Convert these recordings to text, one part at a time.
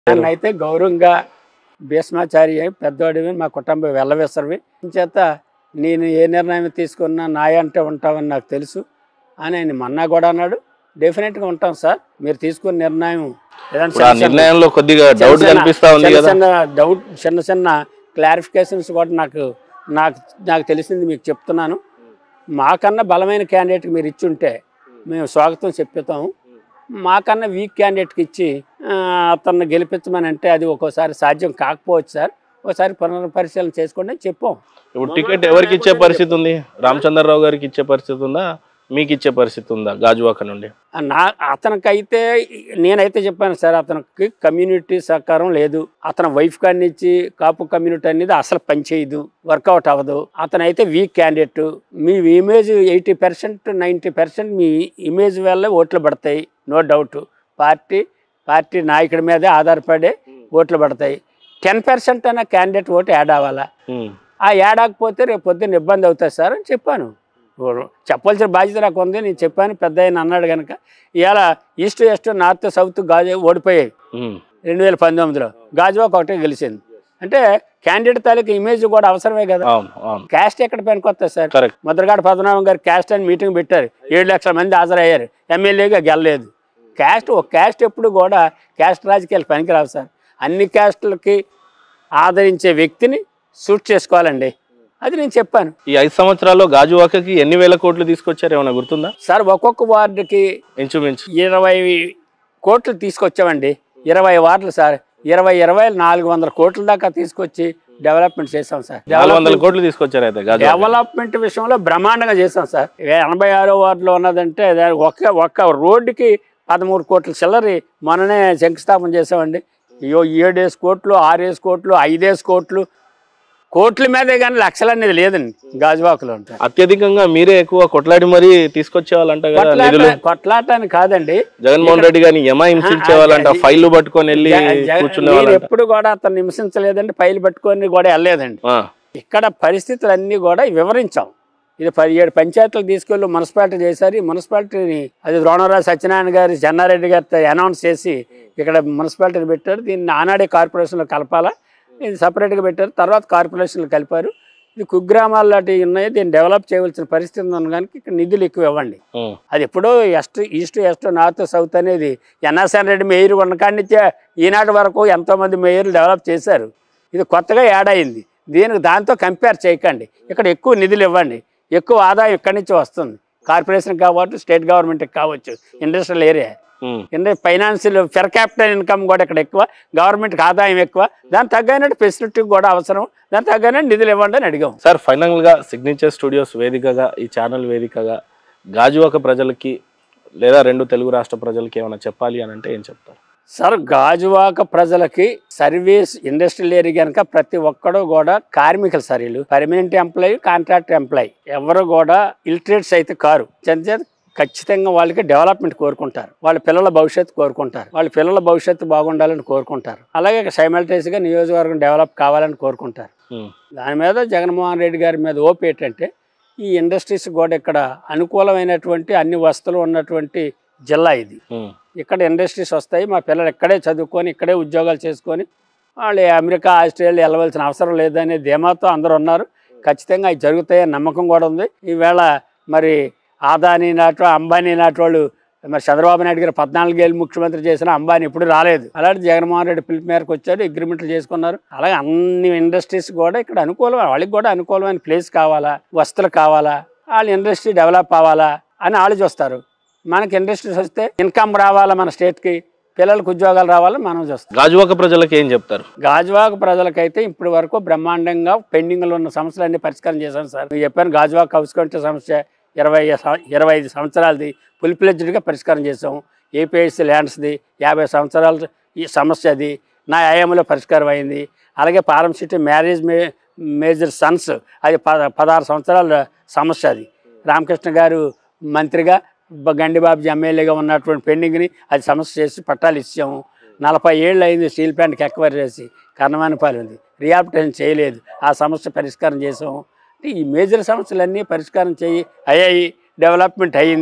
నన్ను అయితే గౌరవంగా భీష్మాచారి అయి పెద్దవాడివి మా కుటుంబం వెళ్ళవేసరివి చేత నేను ఏ నిర్ణయం తీసుకున్నా నాయ అంటే ఉంటామని నాకు తెలుసు అని ఆయన మొన్న కూడా అన్నాడు డెఫినెట్గా ఉంటాం సార్ మీరు తీసుకున్న నిర్ణయం ఏదైనా ఇప్పుడు ఆ చిన్న చిన్న- నిర్ణయంలో కొద్దిగా డౌట్ చిన్న- కనిపిస్తా ఉంది చిన్న కదా చిన్న డౌట్ చిన్న చిన్న క్లారిఫికేషన్స్ కూడా నాకు నాకు నాకు తెలిసింది మీకు చెప్తున్నాను మాకన్నా బలమైన క్యాండిడేట్కి మీరు ఇచ్చి ఉంటే మేము స్వాగతం చెప్తాము మాకన్నా వీక్ క్యాండిడేట్కి ఇచ్చి ఆ, అతన్ని గెలిపించమని అంటే అది ఒక్కోసారి సాధ్యం కాకపోవచ్చు సార్ ఒకసారి పునర్పరిశీలన చేసుకోండి అని చెప్పాం ఇప్పుడు టికెట్ ఎవరికి ఇచ్చే పరిస్థితి ఉంది రామచంద్రరావు గారికి ఇచ్చే పరిస్థితి ఉందా మీకు ఇచ్చే పరిస్థితి ఉందా గాజువాక నుండి ఆ నా అతనికైతే నేనైతే చెప్పాను సార్ అతనికి కమ్యూనిటీ సహకారం లేదు అతని వైఫ్ కాడి నుంచి కాపు కమ్యూనిటీ అనేది అసలు పనిచేయదు వర్కౌట్ అవ్వదు అతనైతే వీక్ క్యాండిడేట్ మీ image eighty percent ninety percent మీ ఇమేజ్ వల్ల ఓట్లు పడతాయి నో డౌట్ పార్టీ పార్టీ నాయకుడి మీదే ఆధారపడే ఓట్లు పడతాయి టెన్ పర్సెంట్ అన్న క్యాండిడేట్ ఓటు యాడ్ అవ్వాలా ఉమ్. ఆ ఏడాకపోతే రేపు పొద్దున్న ఇబ్బంది అవుతుంది సార్ అని చెప్పాను ఓ- చెప్పాల్సిన బాధ్యత నాకు ఉంది నేను చెప్పాను పెద్ద ఆయన అన్నాడు కనుక ఇవాళ ఈస్ట్ వెస్ట్ నార్త్ సౌత్ గాజు ఓడిపోయాయి ఉమ్. రెండు వేల పంతొమ్మిదిలో గాజువాక్ ఒకటే గెలిచింది అంటే క్యాండిడేట్ తాలూకు ఇమేజ్ కూడా అవసరమే కదా అవును అవును క్యాస్ట్ ఎక్కడ పనికొస్తుంది సార్ కరెక్ట్ ముద్రగాడ పద్మనాభం గారు క్యాస్ట్ అని మీటింగ్ పెట్టారు ఏడు లక్షల మంది హాజరయ్యారు ఎమ్మెల్యేగా గెలలేదు క్యాస్ట్ ఒక క్యాస్ట్ ఎప్పుడు కూడా క్యాస్ట్ రాజకీయాలు పనికిరావు సార్ అన్ని క్యాస్టులకి ఆదరించే వ్యక్తిని సూట్ చేసుకోవాలండి అది నేను చెప్పాను ఈ ఐదు సంవత్సరాల్లో గాజువాకకి ఎన్ని వేల కోట్లు తీసుకొచ్చారు ఏమైనా గుర్తుందా సార్ ఒక్కొక్క వార్డుకి ఇంచుమించు ఇరవై కోట్లు తీసుకొచ్చామండి ఇరవై వార్డులు సార్ ఇరవై ఇరవై నాలుగు వందల కోట్ల దాకా తీసుకొచ్చి డెవలప్మెంట్ చేసాం సార్ నాలుగు వందల కోట్లు తీసుకొచ్చారు అయితే గాజువాక డెవలప్మెంట్ విషయంలో బ్రహ్మాండంగా చేసాం సార్ ఎనభై ఆరో వార్డులో ఉన్నదంటే దాని ఒక్క ఒక్క రోడ్డుకి పదమూడు కోట్ల చిల్లరి మొన్ననే శంకుస్థాపన చేసామండి అయ్యో ఏడేసి కోట్లు ఆరేసి కోట్లు ఐదేసి కోట్లు కోట్ల మీదే కానీ లక్షలు అనేది లేదండి గాజువాకులో ఉంటాయి అత్యధికంగా మీరే ఎక్కువ కొట్లాడి మరీ తీసుకొచ్చే వాళ్ళంట కదా కొట్లాట నిధులు కొట్లాట అని కాదండి జగన్మోహన్ రెడ్డి గారిని యమ హింసించే వాళ్ళంట ఫైళ్ళు పట్టుకొని వెళ్ళి జ- జ- కూర్చునే నేను వాళ్ళంట ఎప్పుడు కూడా అతను హింసించలేదండి పైలు పట్టుకొని కూడా వెళ్ళలేదండి ఆ, ఇక్కడ పరిస్థితులన్నీ కూడా వివరించాం ఇది పదిహేడు పంచాయతీలకు తీసుకెళ్ళి మున్సిపాలిటీ చేశారు ఈ మున్సిపాలిటీని అది ద్రోణరాజు సత్యనారాయణ గారు చెన్నారెడ్డి గారితో అనౌన్స్ చేసి ఇక్కడ మున్సిపాలిటీని పెట్టారు దీన్ని ఆనాడే కార్పొరేషన్లో కలపాలా ఇది సపరేట్గా పెట్టారు తర్వాత కార్పొరేషన్లో కలిపారు ఇది కుగ్రామాలు లాంటివి ఉన్నాయి దీన్ని డెవలప్ చేయవలసిన పరిస్థితి ఉంది కనుక ఇక్కడ నిధులు ఎక్కువ ఇవ్వండి ఉమ్, అది ఎప్పుడో ఎస్ట్ ఈస్ట్ వెస్ట్ నార్త్ సౌత్ అనేది ఎన్ఎస్ఎన్ రెడ్డి మేయర్ ఉన్నకాడి నుంచే ఈనాటి వరకు ఎంతోమంది మేయర్లు డెవలప్ చేశారు ఇది కొత్తగా యాడ్ అయింది దీనికి దాంతో కంపేర్ చేయకండి ఇక్కడ ఎక్కువ నిధులు ఇవ్వండి ఎక్కువ ఆదాయం ఇక్కడి నుంచి వస్తుంది కార్పొరేషన్ కావచ్చు స్టేట్ గవర్నమెంట్కి కావచ్చు ఇండస్ట్రియల్ ఏరియా ఉమ్. అంటే ఫైనాన్షియల్ ఫెర్ క్యాపిటల్ ఇన్కమ్ కూడా ఇక్కడ ఎక్కువ గవర్నమెంట్కి ఆదాయం ఎక్కువ దానికి తగ్గైనట్టు ఫెసిలిటీ కూడా అవసరం దానికి తగ్గైనట్టు నిధులు ఇవ్వండి అని అడిగాం సార్ ఫైనల్ గా సిగ్నేచర్ స్టూడియోస్ వేదికగా ఈ ఛానల్ వేదికగా గాజువాక ప్రజలకి లేదా రెండు తెలుగు రాష్ట్ర ప్రజలకి ఏమైనా చెప్పాలి అని అంటే ఏం చెప్తారు సార్ గాజువాక ప్రజలకి సర్వీస్ ఇండస్ట్రియల్ ఏరియా కనుక ప్రతి ఒక్కడు కూడా కార్మికులు సార్ వీళ్ళు పర్మనెంట్ ఎంప్లాయీ కాంట్రాక్ట్ ఎంప్లాయీ ఎవరు కూడా ఇలిటరేట్స్ అయితే కారు చేత ఖచ్చితంగా వాళ్ళకి డెవలప్మెంట్ కోరుకుంటారు వాళ్ళ పిల్లల భవిష్యత్తు కోరుకుంటారు వాళ్ళ పిల్లల భవిష్యత్తు బాగుండాలని కోరుకుంటారు అలాగే simultaneous గా నియోజకవర్గం డెవలప్ కావాలని కోరుకుంటారు ఉమ్, దాని మీద జగన్మోహన్ రెడ్డి గారి మీద ఓపు ఏంటంటే ఈ ఇండస్ట్రీస్ కూడా ఇక్కడ అనుకూలమైనటువంటి అన్ని వస్తువులు ఉన్నటువంటి జిల్లా ఇది ఉమ్, ఇక్కడ ఇండస్ట్రీస్ వస్తాయి మా పిల్లలు ఇక్కడే చదువుకొని ఇక్కడే ఉద్యోగాలు చేసుకొని వాళ్ళు అమెరికా ఆస్ట్రేలియా వెళ్ళవలసిన అవసరం లేదనే ధీమాతో అందరూ ఉన్నారు ఖచ్చితంగా అవి జరుగుతాయని నమ్మకం కూడా ఉంది ఈవేళ మరి ఆదాని నాటు అంబానీ నాటి వాళ్ళు మరి చంద్రబాబు నాయుడు గారు పద్నాలుగేళ్ళు ముఖ్యమంత్రి చేసిన అంబానీ ఇప్పుడు రాలేదు అలాంటి జగన్మోహన్ రెడ్డి పిలుపు మేరకు వచ్చారు అగ్రిమెంట్లు చేసుకున్నారు అలాగే అన్ని ఇండస్ట్రీస్ కూడా ఇక్కడ అనుకూలం వాళ్ళకి కూడా అనుకూలమైన ప్లేస్ కావాలా వస్తువులు కావాలా వాళ్ళ ఇండస్ట్రీ డెవలప్ అవ్వాలా అని వాళ్ళు చూస్తారు మనకి ఇండస్ట్రీస్ వస్తే ఇన్కమ్ రావాలా మన స్టేట్కి పిల్లలకు ఉద్యోగాలు రావాలని మనం చూస్తాం గాజువాక ప్రజలకి ఏం చెప్తారు గాజువాక ప్రజలకైతే ఇప్పటి వరకు బ్రహ్మాండంగా పెండింగ్లో ఉన్న సమస్యలన్నీ పరిష్కారం చేశాను సార్ నేను చెప్పాను గాజువాక హౌస్ కౌంటర్ సమస్య ఇరవై సం- ఇరవై ఐదు సంవత్సరాలది ఫుల్ ప్లెజ్డ్గా పరిష్కారం చేసాం ఏపీఐసి ల్యాండ్స్ది యాభై సంవత్సరాల ఈ సమస్య అది నా ఆయామంలో పరిష్కారం అయింది అలాగే పారం సిటీ మ్యారేజ్ మే మేజర్ సన్స్ అది ప పదహారు సంవత్సరాల సమస్య అది రామకృష్ణ గారు మంత్రిగా బ- గండిబాబుజీ ఎమ్మెల్యేగా ఉన్నటువంటి పెండింగ్ని అది సమస్య చేసి పట్టాలు ఇచ్చాము నలభై ఏళ్ళు అయింది స్టీల్ ప్లాంట్కి ఎక్వైర్ చేసి కర్ణమానిపాలు ఉంది రియాప్టేషన్ చేయలేదు ఆ సమస్య పరిష్కారం చేసాము అంటే ఈ మేజర్ సమస్యలన్నీ పరిష్కారం చేయి అయ్యాయి డెవలప్మెంట్ అయ్యింది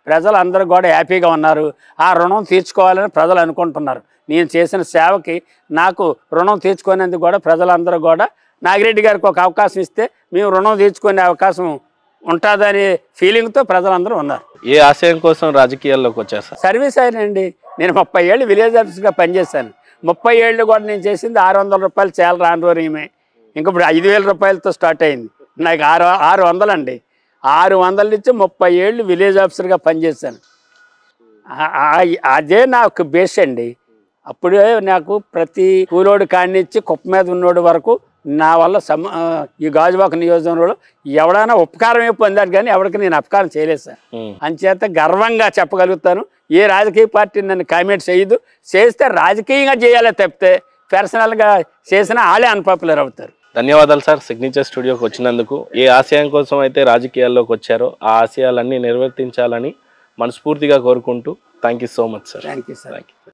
ప్రజలు అందరూ కూడా హ్యాపీగా ఉన్నారు ఆ రుణం తీర్చుకోవాలని ప్రజలు అనుకుంటున్నారు నేను చేసిన సేవకి నాకు రుణం తీర్చుకునేందుకు కూడా ప్రజలందరూ కూడా నాగిరెడ్డి గారికి ఒక అవకాశం ఇస్తే మేము రుణం తీర్చుకునే అవకాశం ఉంటుందనే ఫీలింగ్తో ప్రజలందరూ ఉన్నారు ఏ ఆశయం కోసం రాజకీయాల్లోకి వచ్చారు సార్ సర్వీస్ అయినండి నేను ముప్పై ఏళ్ళు విలేజ్ ఆఫీస్గా పనిచేశాను ముప్పై ఏళ్ళు కూడా నేను చేసింది ఆరు వందల రూపాయలు చాలా రాను రోజుమే ఇంకా ఇప్పుడు ఐదు వేల రూపాయలతో స్టార్ట్ అయింది నాకు ఆరు ఆరు వందలండి ఆరు వందల నుంచి ముప్పై ఏళ్ళు విలేజ్ ఆఫీసర్గా పనిచేశాను ఆ- ఆ- అదే నాకు బేస్ అండి అప్పుడే నాకు ప్రతి కూలోడు కానిచ్చి కుప్ప మీద ఉన్నోడు వరకు నా వల్ల సమ ఆ, ఈ గాజువాక నియోజకవర్గంలో ఎవడైనా ఉపకారం పొందాడు కానీ ఎవరికి నేను అపకారం చేయలేదు సార్ ఉమ్. అంచేత గర్వంగా చెప్పగలుగుతాను ఏ రాజకీయ పార్టీ నన్ను కామెంట్ చేయదు చేస్తే రాజకీయంగా చేయాలే తప్పితే పర్సనల్గా చేసినా వాళ్ళే అన్పాపులర్ అవుతారు ధన్యవాదాలు సార్ సిగ్నేచర్ స్టూడియోకి వచ్చినందుకు ఏ ఆశయం కోసం అయితే రాజకీయాల్లోకి వచ్చారో ఆ ఆశయాలన్నీ నిర్వర్తించాలని మనస్ఫూర్తిగా కోరుకుంటూ thank you so much sir thank you sir thank you